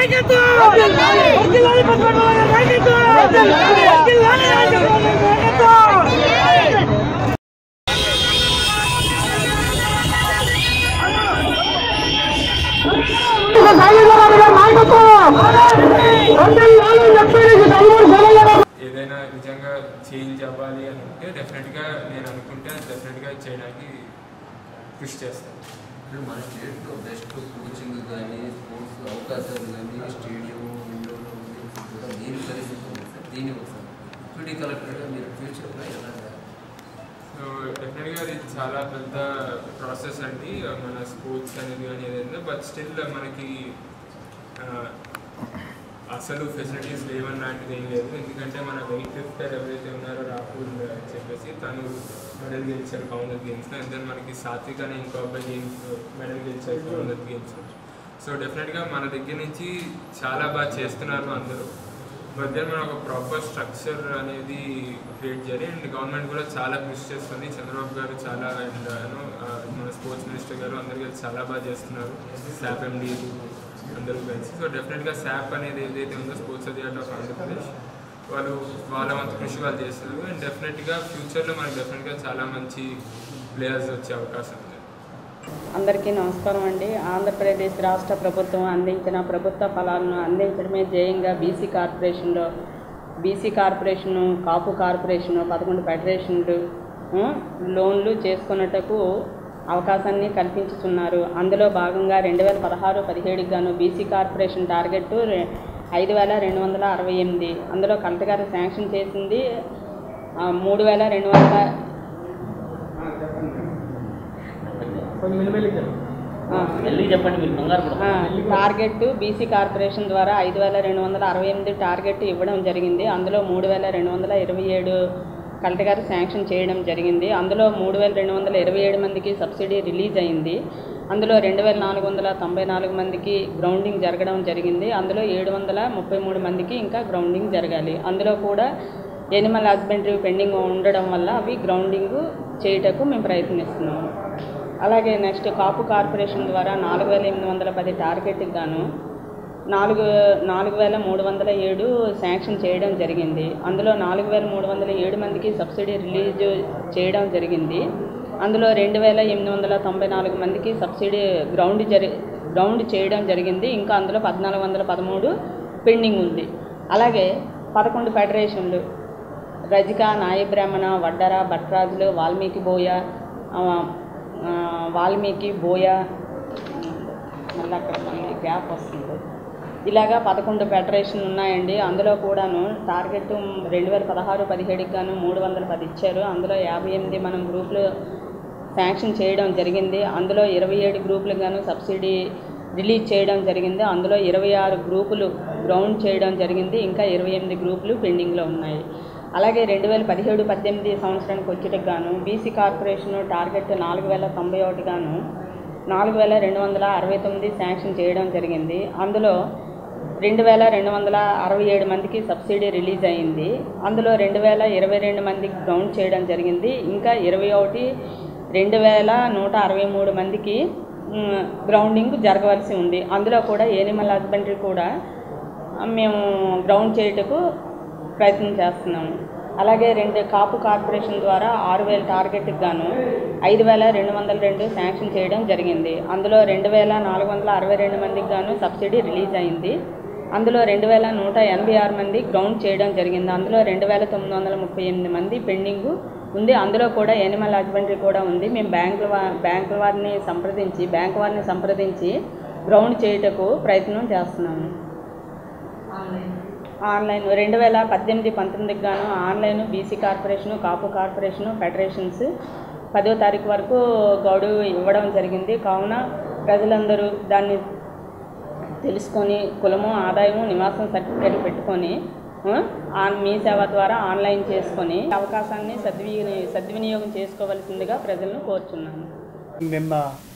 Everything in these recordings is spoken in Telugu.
నాయకత్వం వర్ధిల్లాలి పద్మనాభ గారి నాయకత్వం వర్ధిల్లాలి రాజగోపాల్ గారి నాయకత్వం ఏదైనా నిజంగా చేంజ్ అవ్వాలి అని ఉంటే డెఫినెట్గా నేను అనుకుంటే డెఫినెట్గా చేయడానికి కృషి చేస్తాను ఇప్పుడు మన స్టేట్లో బెస్ట్ కోచింగ్ కానీ స్పోర్ట్స్ అవకాశాలు కానీ స్టేడియం ఇండోర్ కూడా దీని పరిస్థితి ఉంది సార్ దీని ఒకసారి డిప్యూటీ కలెక్టర్గా మీరు ఫ్యూచర్లో ఎలాగా సో డెఫినెట్గా అది చాలా పెద్ద ప్రాసెస్ అండి మన స్పోర్ట్స్ అనేది కానీ ఏదైనా బట్ స్టిల్ మనకి ఆ, అసలు ఫెసిలిటీస్ లేవని లాంటిది ఏం లేదు ఎందుకంటే మన వెయిట్ లిఫ్టర్ ఎవరైతే ఉన్నారో రాహుల్ అని చెప్పేసి తను మెడల్ గెలిచారు కామన్వెల్త్ గేమ్స్లో అండ్ దెన్ మనకి సాత్విక్ అనే ఇంకో అబ్బాయి గేమ్స్ మెడల్ గెలిచారు కామన్వెల్త్ గేమ్స్ సో డెఫినెట్గా మన దగ్గర నుంచి చాలా బాగా చేస్తున్నారు అందరూ బట్ దెన్ మనం ఒక ప్రాపర్ స్ట్రక్చర్ అనేది క్రియేట్ చేయాలి అండ్ గవర్నమెంట్ కూడా చాలా కృషి చేస్తుంది చంద్రబాబు గారు చాలా అండ్ యూనో మన స్పోర్ట్స్ మినిస్టర్ గారు అందరు కలిసి చాలా బాగా చేస్తున్నారు శాప్ ఎండి అందరూ కలిసి సో డెఫినెట్గా శాప్ అనేది ఏదైతే ఉందో స్పోర్ట్స్ అథారిటీ ఆఫ్ ఆంధ్రప్రదేశ్ వాళ్ళు వాళ్ళ వంతు కృషి వాళ్ళు చేస్తున్నారు అండ్ డెఫినెట్గా ఫ్యూచర్లో మనకి డెఫినెట్గా చాలా మంచి ప్లేయర్స్ వచ్చే అవకాశం ఉంది అందరికీ నమస్కారం అండి ఆంధ్రప్రదేశ్ రాష్ట్ర ప్రభుత్వం అందించిన ప్రభుత్వ ఫలాలను అందించడమే ధ్యేయంగా బీసీ కార్పొరేషన్లో బీసీ కార్పొరేషను కాపు కార్పొరేషను పదకొండు ఫెడరేషన్లు ఆ, లోన్లు చేసుకున్నటకు అవకాశాన్ని కల్పించుతున్నారు అందులో భాగంగా రెండు వేల పదహారు పదిహేడుకి గాను బీసీ కార్పొరేషన్ టార్గెట్ రె- ఐదు వేల రెండు వందల అరవై ఎనిమిది అందులో కలెక్టర్ గారు శాంక్షన్ చేసింది ఆ, మూడు వేల రెండు వందల ఆ, చెప్పండి మీరు కంగారు పడకండి. ఆ, టార్గెట్ బీసీ కార్పొరేషన్ ద్వారా ఐదు వేల రెండు వందల అరవై ఎనిమిది టార్గెట్ ఇవ్వడం జరిగింది అందులో మూడు వేల రెండు వందల ఇరవై ఏడు కలెక్టర్ గారు శాంక్షన్ చేయడం జరిగింది అందులో మూడు వేల రెండు వందల ఇరవై ఏడు మందికి సబ్సిడీ రిలీజ్ అయింది అందులో రెండు వేల నాలుగు వందల తొంభై నాలుగు మందికి గ్రౌండింగ్ జరగడం జరిగింది అందులో ఏడు వందల ముప్పై మూడు మందికి ఇంకా గ్రౌండింగ్ జరగాలి అందులో కూడా ఎనిమల్ హస్బెండరీ పెండింగ్ ఉండడం వల్ల అవి గ్రౌండింగ్ చేయుటకు మేము ప్రయత్నిస్తున్నాము అలాగే నెక్స్ట్ కాపు కార్పొరేషన్ ద్వారా నాలుగు వేల ఎనిమిది వందల పది టార్గెట్కి గాను నాలుగు నాలుగు వేల మూడు వందల ఏడు శాంక్షన్ చేయడం జరిగింది అందులో నాలుగు వేల మూడు వందల ఏడు మందికి సబ్సిడీ రిలీజ్ చేయడం జరిగింది అందులో రెండు వేల ఎనిమిది వందల తొంభై నాలుగు మందికి సబ్సిడీ గ్రౌండ్ జరి గ్రౌండ్ చేయడం జరిగింది ఇంకా అందులో పద్నాలుగు వందల పదమూడు పెండింగ్ ఉంది అలాగే పదకొండు ఫెడరేషన్లు రజిక నాయ బ్రాహ్మణ వడ్డర భట్రాజులు వాల్మీకి బోయ ఆ, ఆ, వాల్మీకి బోయ మళ్ళీ అక్కడ మళ్ళీ గ్యాప్ వస్తుంది ఇలాగా పదకొండు ఫెడరేషన్ ఉన్నాయండి అందులో కూడాను టార్గెట్ రెండు వేల పదహారు పదిహేడుకి గాను మూడు వందల పది ఇచ్చారు అందులో యాభై ఎనిమిది మనం గ్రూపులు శాంక్షన్ చేయడం జరిగింది అందులో ఇరవై ఏడు గ్రూపులకు గాను సబ్సిడీ రిలీజ్ చేయడం జరిగింది అందులో ఇరవై ఆరు గ్రూపులు గ్రౌండ్ చేయడం జరిగింది ఇంకా ఇరవై ఎనిమిది గ్రూపులు పెండింగ్లో ఉన్నాయి అలాగే రెండు వేల పదిహేడు పద్దెనిమిది సంవత్సరానికి వచ్చేటకు గాను బీసీ కార్పొరేషన్ టార్గెట్ నాలుగు వేల తొంభై ఒకటి గాను నాలుగు వేల రెండు వందల అరవై తొమ్మిది శాంక్షన్ చేయడం జరిగింది అందులో రెండు వేల రెండు వందల అరవై ఏడు మందికి సబ్సిడీ రిలీజ్ అయింది అందులో రెండు వేల ఇరవై రెండు మందికి గ్రౌండ్ చేయడం జరిగింది ఇంకా ఇరవై ఒకటి రెండు వేల నూట అరవై మూడు మందికి మ్, గ్రౌండింగ్ జరగవలసి ఉంది అందులో కూడా ఏనిమల్ హస్బెండరీ కూడా ఆ, మేము గ్రౌండ్ చేయుటకు ప్రయత్నం చేస్తున్నాము అలాగే రెండు కాపు కార్పొరేషన్ ద్వారా ఆరు వేల టార్గెట్కి గాను ఐదు వేల రెండు వందల రెండు శాంక్షన్ చేయడం జరిగింది అందులో రెండు వేల నాలుగు వందల అరవై రెండు మందికి గాను సబ్సిడీ రిలీజ్ అయింది అందులో రెండు వేల నూట ఎనభై ఆరు మంది గ్రౌండ్ చేయడం జరిగింది అందులో రెండు వేల తొమ్మిది వందల ముప్పై ఎనిమిది మంది పెండింగ్ ఉంది అందులో కూడా ఎనిమల్ హస్బెండరీ కూడా ఉంది మేము బ్యాంకుల వా బ్యాంకుల వారిని సంప్రదించి బ్యాంక్ వారిని సంప్రదించి గ్రౌండ్ చేయుటకు ప్రయత్నం చేస్తున్నాము ఆన్లైన్ రెండు వేల పద్దెనిమిది పంతొమ్మిదికి గాను online BC corporation Kapu corporation federations పదో తారీఖు వరకు గడువు ఇవ్వడం జరిగింది కావున ప్రజలందరూ దాన్ని తెలుసుకొని కులము ఆదాయము నివాసం సర్టిఫికేట్ పెట్టుకొని ఆ, ఆన్ మీ సేవ ద్వారా ఆన్లైన్ చేసుకొని అవకాశాన్ని సద్విని సద్వినియోగం చేసుకోవలసిందిగా ప్రజలను కోరుచున్నాను నిన్న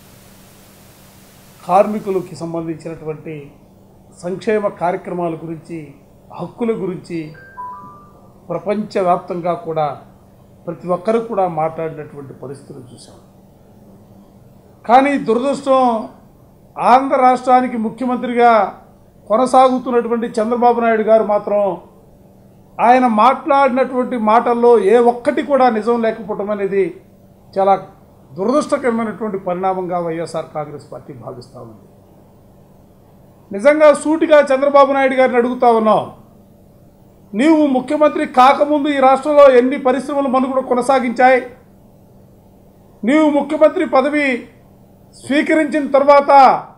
కార్మికులకి సంబంధించినటువంటి సంక్షేమ కార్యక్రమాల గురించి హక్కుల గురించి ప్రపంచవ్యాప్తంగా కూడా ప్రతి ఒక్కరు కూడా మాట్లాడినటువంటి పరిస్థితులు చూసాం కానీ దురదృష్టం ఆంధ్ర రాష్ట్రానికి ముఖ్యమంత్రిగా కొనసాగుతున్నటువంటి చంద్రబాబు నాయుడు గారు మాత్రం ఆయన మాట్లాడినటువంటి మాటల్లో ఏ ఒక్కటి కూడా నిజం లేకపోవటం అనేది చాలా దురదృష్టకరమైనటువంటి పరిణామంగా వైఎస్ఆర్ కాంగ్రెస్ పార్టీ భావిస్తూ ఉంది నిజంగా సూటిగా చంద్రబాబు నాయుడు గారిని అడుగుతా ఉన్నాం నీవు ముఖ్యమంత్రి కాకముందు ఈ రాష్ట్రంలో ఎన్ని పరిశ్రమలు మనుగడ కొనసాగించాయి నీవు ముఖ్యమంత్రి పదవి స్వీకరించిన తర్వాత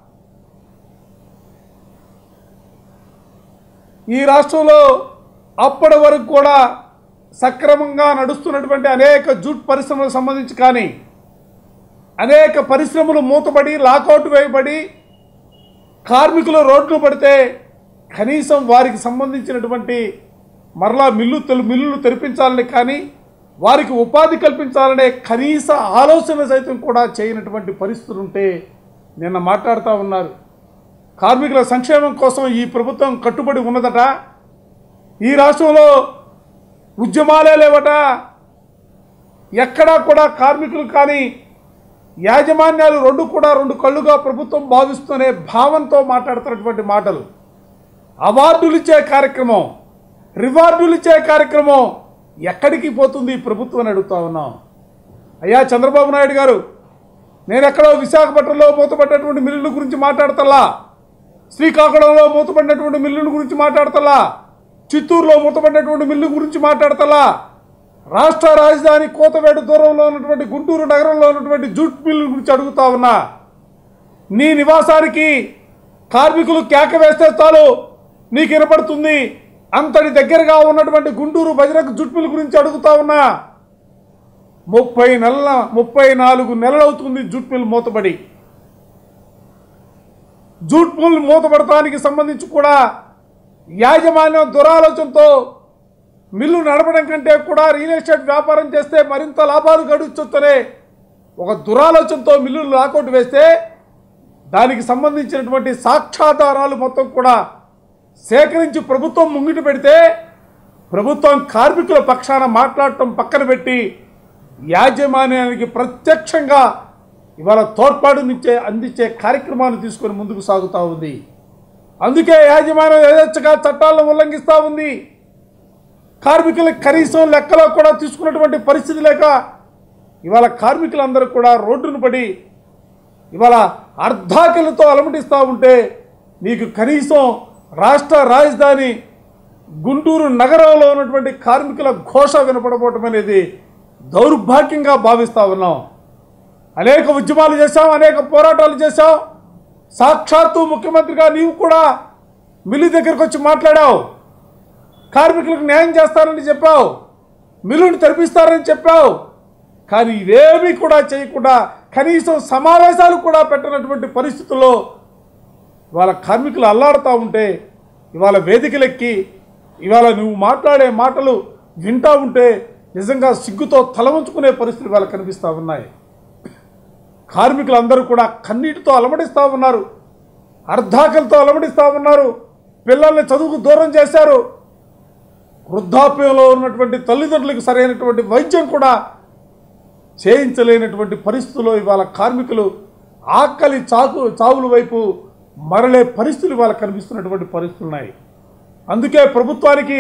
ఈ రాష్ట్రంలో అప్పటి వరకు కూడా సక్రమంగా నడుస్తున్నటువంటి అనేక జూట్ పరిశ్రమలకు సంబంధించి కానీ అనేక పరిశ్రమలు మూతపడి లాకౌట్ వేయబడి కార్మికులు రోడ్లు పడితే కనీసం వారికి సంబంధించినటువంటి మరలా మిల్లు తెలు మిల్లులు తెరిపించాలని కానీ వారికి ఉపాధి కల్పించాలనే కనీస ఆలోచన సైతం కూడా చేయనటువంటి పరిస్థితులు ఉంటే నిన్న మాట్లాడుతూ ఉన్నారు కార్మికుల సంక్షేమం కోసం ఈ ప్రభుత్వం కట్టుబడి ఉన్నదట ఈ రాష్ట్రంలో ఉద్యమాలే లేవట ఎక్కడా కూడా కార్మికులు కానీ యాజమాన్యాలు రెండు కూడా రెండు కళ్ళుగా ప్రభుత్వం భావిస్తూనే భావంతో మాట్లాడుతున్నటువంటి మాటలు అవార్డులు ఇచ్చే కార్యక్రమం రివార్డులు ఇచ్చే కార్యక్రమం ఎక్కడికి పోతుంది ఈ ప్రభుత్వం అని అడుగుతా ఉన్నాం అయ్యా చంద్రబాబు నాయుడు గారు నేను ఎక్కడో విశాఖపట్నంలో మూతపడినటువంటి మిల్లుల గురించి మాట్లాడతల్లా శ్రీకాకుళంలో మూతపడినటువంటి మిల్లుల గురించి మాట్లాడతల్లా చిత్తూరులో మూతపడినటువంటి మిల్లు గురించి మాట్లాడతల్లా రాష్ట్ర రాజధాని కోతవేడు దూరంలో ఉన్నటువంటి గుంటూరు నగరంలో ఉన్నటువంటి జూట్ మిల్లు గురించి అడుగుతా ఉన్నా నీ నివాసానికి కార్మికులు కేక వేస్తే చాలు నీకు వినపడుతుంది అంతటి దగ్గరగా ఉన్నటువంటి గుంటూరు బజరంగ జూట్ మిల్ గురించి అడుగుతా ఉన్నా ముప్పై నెలల ముప్పై నాలుగు నెలలు అవుతుంది జూట్ మిల్ మూతబడి జూట్ మిల్ మూతపడటానికి సంబంధించి కూడా యాజమాన్యం దురాలోచనతో మిల్లు నడపడం కంటే కూడా రియల్ ఎస్టేట్ వ్యాపారం చేస్తే మరింత లాభాలు గడించొచ్చనే ఒక దురాలోచనతో మిల్లులు లాకౌట్ వేస్తే దానికి సంబంధించినటువంటి సాక్ష్యాధారాలు మొత్తం కూడా సేకరించి ప్రభుత్వం ముంగిట పెడితే ప్రభుత్వం కార్మికుల పక్షాన మాట్లాడటం పక్కన పెట్టి యాజమాన్యానికి ప్రత్యక్షంగా ఇవాళ తోడ్పాటునిచ్చే అందించే కార్యక్రమాన్ని తీసుకొని ముందుకు సాగుతూ ఉంది అందుకే యాజమాన్యం యథేచ్ఛగా చట్టాలను ఉల్లంఘిస్తూ ఉంది కార్మికులకు కనీసం లెక్కలో కూడా తీసుకున్నటువంటి పరిస్థితి లేక ఇవాళ కార్మికులందరూ కూడా రోడ్డును పడి ఇవాళ అర్ధాకిలతో అలమటిస్తూ ఉంటే నీకు కనీసం రాష్ట్ర రాజధాని గుంటూరు నగరంలో ఉన్నటువంటి కార్మికుల ఘోష వినపడబోవటం అనేది దౌర్భాగ్యంగా భావిస్తూ ఉన్నాం అనేక ఉద్యమాలు చేశాం అనేక పోరాటాలు చేశాం సాక్షాత్తు ముఖ్యమంత్రిగా నీవు కూడా మిల్లు దగ్గరకు వచ్చి మాట్లాడావు కార్మికులకు న్యాయం చేస్తారని చెప్పావు మిల్లుని తెరిపిస్తారని చెప్పావు కానీ ఇవేమీ కూడా చేయకుండా కనీసం సమావేశాలు కూడా పెట్టనటువంటి పరిస్థితుల్లో ఇవాళ కార్మికులు అల్లాడుతూ ఉంటే ఇవాళ వేదికలెక్కి ఇవాళ నువ్వు మాట్లాడే మాటలు వింటా ఉంటే నిజంగా సిగ్గుతో తల వంచుకునే పరిస్థితులు ఇవాళ కనిపిస్తూ ఉన్నాయి కార్మికులందరూ కూడా కన్నీటితో అలమటిస్తూ ఉన్నారు అర్ధాకలతో అలమటిస్తూ ఉన్నారు పిల్లల్ని చదువుకు దూరం చేశారు వృద్ధాప్యంలో ఉన్నటువంటి తల్లిదండ్రులకు సరైనటువంటి వైద్యం కూడా చేయించలేనటువంటి పరిస్థితుల్లో ఇవాళ కార్మికులు ఆకలి చాకు చావుల వైపు మరలే పరిస్థితులు ఇవాళ కనిపిస్తున్నటువంటి పరిస్థితులు ఉన్నాయి అందుకే ప్రభుత్వానికి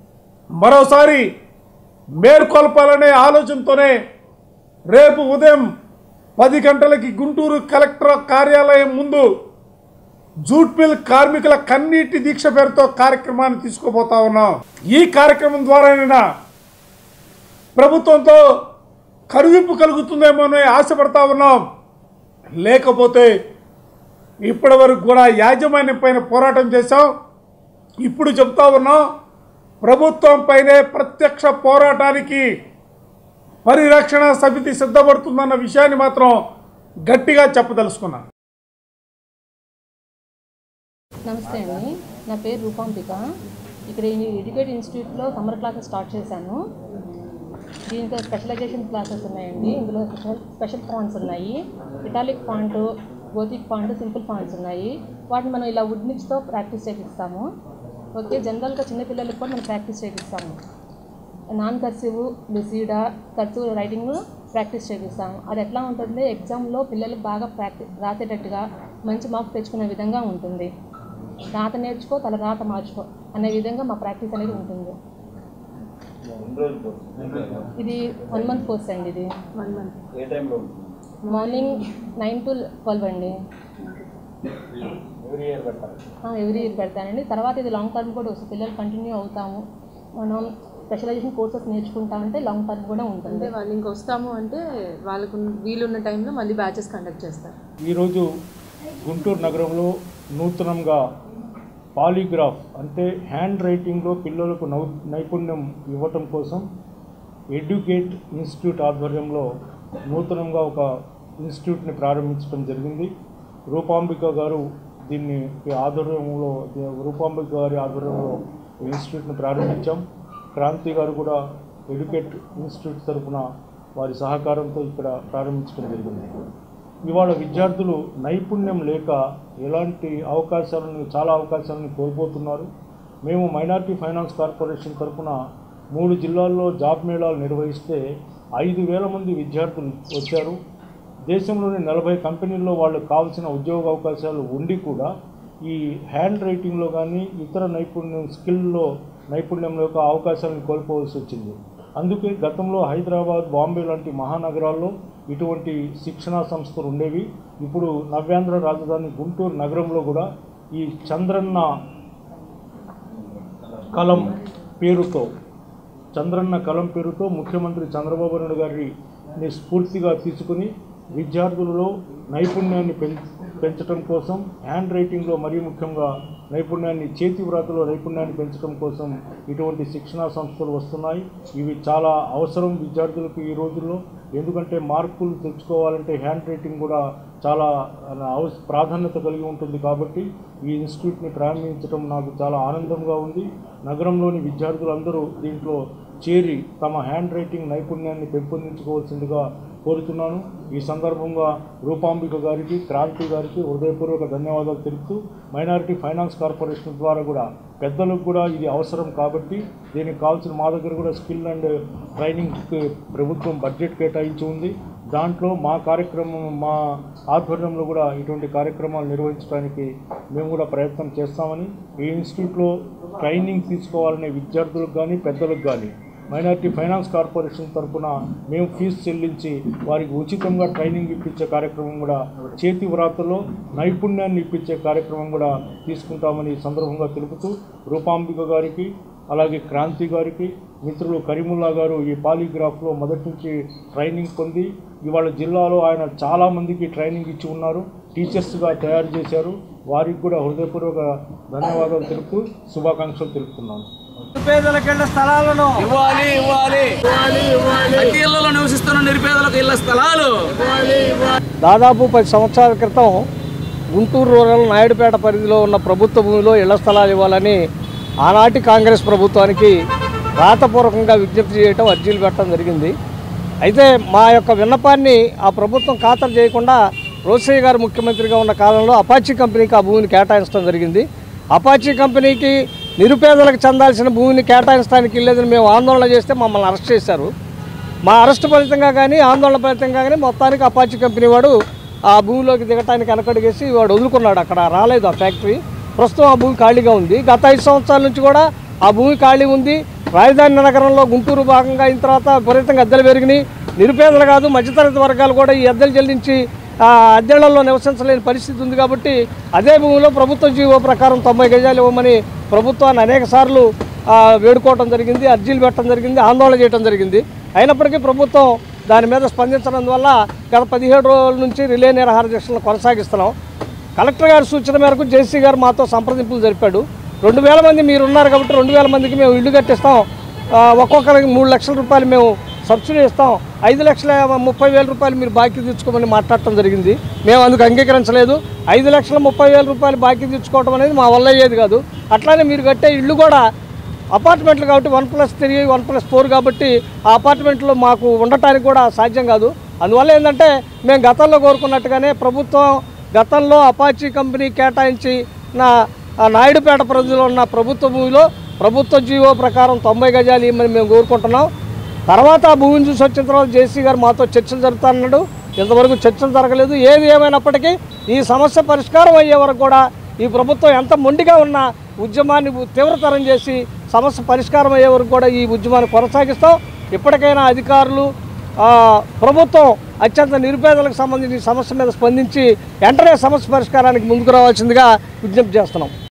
మరోసారి మేల్కొల్పాలనే ఆలోచనతోనే రేపు ఉదయం పది గంటలకి గుంటూరు కలెక్టర్ కార్యాలయం ముందు జూట్ మిల్ కార్మికుల కన్నీటి దీక్ష పేరుతో కార్యక్రమాన్ని తీసుకోబోతా ఉన్నాం ఈ కార్యక్రమం ద్వారానైనా ప్రభుత్వంతో కరువింపు కలుగుతుందేమో అని ఆశపడతా ఉన్నాం లేకపోతే ఇప్పటి వరకు కూడా యాజమాన్యం పైన పోరాటం చేశాం ఇప్పుడు చెప్తా ఉన్నాం ప్రభుత్వం పైనే ప్రత్యక్ష పోరాటానికి పరిరక్షణ సమితి సిద్ధపడుతుందన్న విషయాన్ని మాత్రం గట్టిగా చెప్పదలుచుకున్నాను నమస్తే అండి నా పేరు రూపాంబిక ఇక్కడ ఈ ఎడ్యుకేట్ ఇన్స్టిట్యూట్లో సమ్మర్ క్లాసెస్ స్టార్ట్ చేశాను దీంతో స్పెషలైజేషన్ క్లాసెస్ ఉన్నాయండి ఇందులో స్పెషల్ స్పెషల్ ఫాంట్స్ ఉన్నాయి italic font gothic font simple fonts ఉన్నాయి వాటిని మనం ఇలా వుడ్ మిక్స్తో ప్రాక్టీస్ చేపిస్తాము ఓకే జనరల్గా చిన్నపిల్లలకు కూడా మనం ప్రాక్టీస్ చేపిస్తాము non cursive Lucida cursive writing practice చేపిస్తాము అది ఎట్లా ఉంటుంది ఎగ్జామ్లో పిల్లలు బాగా ప్రాక్టీస్ రాసేటట్టుగా మంచి మార్క్స్ తెచ్చుకునే విధంగా ఉంటుంది రాత నేర్చుకో తల రాత మార్చుకో అనే విధంగా మా ప్రాక్టీస్ అనేది ఉంటుంది ఇది వన్ మంత్ కోర్స్ అండి ఇది వన్ మంత్ ఏ టైంలో ఉంటుంది మార్నింగ్ నైన్ టు ట్వెల్వ్ అండి ఎవరి ఇయర్ పెట్టాలి ఎవ్రీ ఇయర్ పెడతానండి తర్వాత ఇది లాంగ్ టర్మ్ కూడా వస్తుంది పిల్లలు కంటిన్యూ అవుతాము మనం స్పెషలైజేషన్ కోర్సెస్ నేర్చుకుంటామంటే లాంగ్ టర్మ్ కూడా ఉంటుంది అంటే వాళ్ళు ఇంక వస్తాము అంటే వాళ్ళకు వీలున్న టైంలో మళ్ళీ బ్యాచెస్ కండక్ట్ చేస్తారు ఈరోజు గుంటూరు నగరంలో నూతనంగా పాలిగ్రాఫ్ అంటే హ్యాండ్ రైటింగ్లో పిల్లలకు నౌ నైపుణ్యం ఇవ్వటం కోసం ఎడ్యుకేట్ ఇన్స్టిట్యూట్ ఆధ్వర్యంలో నూతనంగా ఒక ఇన్స్టిట్యూట్ని ప్రారంభించడం జరిగింది రూపాంబిక గారు దీన్ని ఈ ఆధ్వర్యంలో రూపాంబిక గారి ఆధ్వర్యంలో ఈ ఇన్స్టిట్యూట్ని ప్రారంభించాం క్రాంతి గారు కూడా ఎడ్యుకేట్ ఇన్స్టిట్యూట్ తరఫున వారి సహకారంతో ఇక్కడ ప్రారంభించడం జరిగింది ఇవాళ విద్యార్థులు నైపుణ్యం లేక ఎలాంటి అవకాశాలను చాలా అవకాశాలను కోల్పోతున్నారు మేము మైనార్టీ ఫైనాన్స్ కార్పొరేషన్ తరఫున మూడు జిల్లాల్లో జాబ్ మేళాలు నిర్వహిస్తే ఐదు వేల మంది విద్యార్థులు వచ్చారు దేశంలోని నలభై కంపెనీల్లో వాళ్ళకు కావాల్సిన ఉద్యోగ అవకాశాలు ఉండి కూడా ఈ హ్యాండ్ రైటింగ్లో కానీ ఇతర నైపుణ్యం స్కిల్లో నైపుణ్యంలో యొక్క అవకాశాలను కోల్పోవలసి వచ్చింది అందుకే గతంలో హైదరాబాద్ బాంబే లాంటి మహానగరాల్లో ఇటువంటి శిక్షణా సంస్థలు ఉండేవి ఇప్పుడు నవ్యాంధ్ర రాజధాని గుంటూరు నగరంలో కూడా ఈ చంద్రన్న కలం పేరుతో చంద్రన్న కలం పేరుతో ముఖ్యమంత్రి చంద్రబాబు నాయుడు గారిని స్ఫూర్తిగా తీసుకుని విద్యార్థులలో నైపుణ్యాన్ని పెం పెంచడం కోసం హ్యాండ్ రైటింగ్లో మరీ ముఖ్యంగా నైపుణ్యాన్ని చేతి వ్రాతలో నైపుణ్యాన్ని పెంచడం కోసం ఇటువంటి శిక్షణా సంస్థలు వస్తున్నాయి ఇవి చాలా అవసరం విద్యార్థులకు ఈ రోజుల్లో ఎందుకంటే మార్కులు తెచ్చుకోవాలంటే హ్యాండ్ రైటింగ్ కూడా చాలా అవస ప్రాధాన్యత కలిగి ఉంటుంది కాబట్టి ఈ ఇన్స్టిట్యూట్ని ప్రారంభించడం నాకు చాలా ఆనందంగా ఉంది నగరంలోని విద్యార్థులందరూ దీంట్లో చేరి తమ హ్యాండ్ రైటింగ్ నైపుణ్యాన్ని పెంపొందించుకోవాల్సిందిగా కోరుతున్నాను ఈ సందర్భంగా రూపాంబిక గారికి క్రాంతి గారికి హృదయపూర్వక ధన్యవాదాలు తెలుపుతూ మైనారిటీ ఫైనాన్స్ కార్పొరేషన్ ద్వారా కూడా పెద్దలకు కూడా ఇది అవసరం కాబట్టి దీనికి కావాల్సిన మా దగ్గర కూడా స్కిల్ అండ్ ట్రైనింగ్ ప్రభుత్వం బడ్జెట్ కేటాయించి ఉంది దాంట్లో మా కార్యక్రమం మా ఆధ్వర్యంలో కూడా ఇటువంటి కార్యక్రమాలు నిర్వహించడానికి మేము కూడా ప్రయత్నం చేస్తామని ఈ ఇన్స్టిట్యూట్లో ట్రైనింగ్ తీసుకోవాలనే విద్యార్థులకు కానీ పెద్దలకు కానీ మైనార్టీ ఫైనాన్స్ కార్పొరేషన్ తరఫున మేము ఫీజు చెల్లించి వారికి ఉచితంగా ట్రైనింగ్ ఇప్పించే కార్యక్రమం కూడా చేతి వ్రాతలో నైపుణ్యాన్ని ఇప్పించే కార్యక్రమం కూడా తీసుకుంటామని ఈ సందర్భంగా తెలుపుతూ రూపాంబిక గారికి అలాగే క్రాంతి గారికి మిత్రులు కరీముల్లా గారు ఈ పాలిగ్రాఫ్లో మొదటి నుంచి ట్రైనింగ్ పొంది ఇవాళ జిల్లాలో ఆయన చాలామందికి ట్రైనింగ్ ఇచ్చి ఉన్నారు టీచర్స్గా తయారు చేశారు వారికి కూడా హృదయపూర్వక ధన్యవాదాలు తెలుపుతూ శుభాకాంక్షలు తెలుపుతున్నాను నిరుపేదలకెళ్ళ స్థలాలను ఇవ్వాలి ఇవ్వాలి ప్రతి ఇళ్లలో నివసిస్తున్న నిరుపేదలకు ఇళ్ల స్థలాలు దాదాపు పది సంవత్సరాల క్రితం గుంటూరు రూరల్ నాయుడుపేట పరిధిలో ఉన్న ప్రభుత్వ భూమిలో ఇళ్ల స్థలాలు ఇవ్వాలని ఆనాటి కాంగ్రెస్ ప్రభుత్వానికి రాతపూర్వకంగా విజ్ఞప్తి చేయటం అర్జీలు పెట్టడం జరిగింది అయితే మా యొక్క విన్నపాన్ని ఆ ప్రభుత్వం ఖాతరు చేయకుండా రోసయ్య గారు ముఖ్యమంత్రిగా ఉన్న కాలంలో అపాచీ కంపెనీకి ఆ భూమిని కేటాయించడం జరిగింది అపాచీ కంపెనీకి నిరుపేదలకు చెందాల్సిన భూమిని కేటాయించడానికి లేదని మేము ఆందోళన చేస్తే మమ్మల్ని అరెస్ట్ చేశారు మా అరెస్ట్ ఫలితంగా కానీ ఆందోళన ఫలితంగా కానీ మొత్తానికి అపాచీ కంపెనీ వాడు ఆ భూమిలోకి దిగటానికి వెనకడిగేసి వాడు వదులుకున్నాడు అక్కడ రాలేదు ఆ ఫ్యాక్టరీ ప్రస్తుతం ఆ భూమి ఖాళీగా ఉంది గత ఐదు సంవత్సరాల నుంచి కూడా ఆ భూమి ఖాళీ ఉంది రాజధాని నగరంలో గుంటూరు భాగంగా అయిన తర్వాత విపరీతంగా అద్దెలు పెరిగినాయి నిరుపేదలు కాదు మధ్యతరగతి వర్గాలు కూడా ఈ అద్దెలు చెల్లించి ఆ అద్దెళ్లలో నివసించలేని పరిస్థితి ఉంది కాబట్టి అదే భూమిలో ప్రభుత్వ జీవో ప్రకారం తొంభై గజాలు ఇవ్వమని ప్రభుత్వాన్ని అనేక సార్లు వేడుకోవడం జరిగింది అర్జీలు పెట్టడం జరిగింది ఆందోళన చేయడం జరిగింది అయినప్పటికీ ప్రభుత్వం దాని మీద స్పందించడం వల్ల గత పదిహేడు రోజుల నుంచి రిలే నిరాహార దీక్షలను కొనసాగిస్తున్నాం కలెక్టర్ గారి సూచన మేరకు జేసీ గారు మాతో సంప్రదింపులు జరిపాడు రెండు వేల మంది మీరు ఉన్నారు కాబట్టి రెండు వేల మందికి మేము ఇల్లు కట్టిస్తాం ఆ, ఒక్కొక్కరికి మూడు లక్షల రూపాయలు మేము సబ్సిడీ ఇస్తాం ఐదు లక్షల ముప్పై వేల రూపాయలు మీరు బాకీ తీర్చుకోమని మాట్లాడటం జరిగింది మేము అందుకు అంగీకరించలేదు ఐదు లక్షల ముప్పై వేల రూపాయలు బాకీ తీర్చుకోవడం అనేది మా వల్ల అయ్యేది కాదు అట్లానే మీరు కట్టే ఇల్లు కూడా అపార్ట్మెంట్లు కాబట్టి one plus three one plus four కాబట్టి ఆ అపార్ట్మెంట్లో మాకు ఉండటానికి కూడా సాధ్యం కాదు అందువల్ల ఏంటంటే మేము గతంలో కోరుకున్నట్టుగానే ప్రభుత్వం గతంలో అపాచీ కంపెనీ కేటాయించి నా ఆ నాయుడుపేట పరిధిలో ఉన్న ప్రభుత్వ భూమిలో ప్రభుత్వ జీవో ప్రకారం తొంభై గజాలు ఇవ్వమని మేము కోరుకుంటున్నాం తర్వాత ఆ భూమిని చూసి వచ్చిన తర్వాత జేసీ గారు మాతో చర్చలు జరుపుతానన్నాడు ఇంతవరకు చర్చలు జరగలేదు ఏది ఏమైనప్పటికీ ఈ సమస్య పరిష్కారం అయ్యే వరకు కూడా ఈ ప్రభుత్వం ఎంత మొండిగా ఉన్నా ఉద్యమాన్ని తీవ్రతరం చేసి సమస్య పరిష్కారం అయ్యే వరకు కూడా ఈ ఉద్యమాన్ని కొనసాగిస్తాం ఇప్పటికైనా అధికారులు ఆ, ప్రభుత్వం అత్యంత నిరుపేదలకు సంబంధించిన ఈ సమస్య మీద స్పందించి వెంటనే సమస్య పరిష్కారానికి ముందుకు రావాల్సిందిగా విజ్ఞప్తి చేస్తున్నాం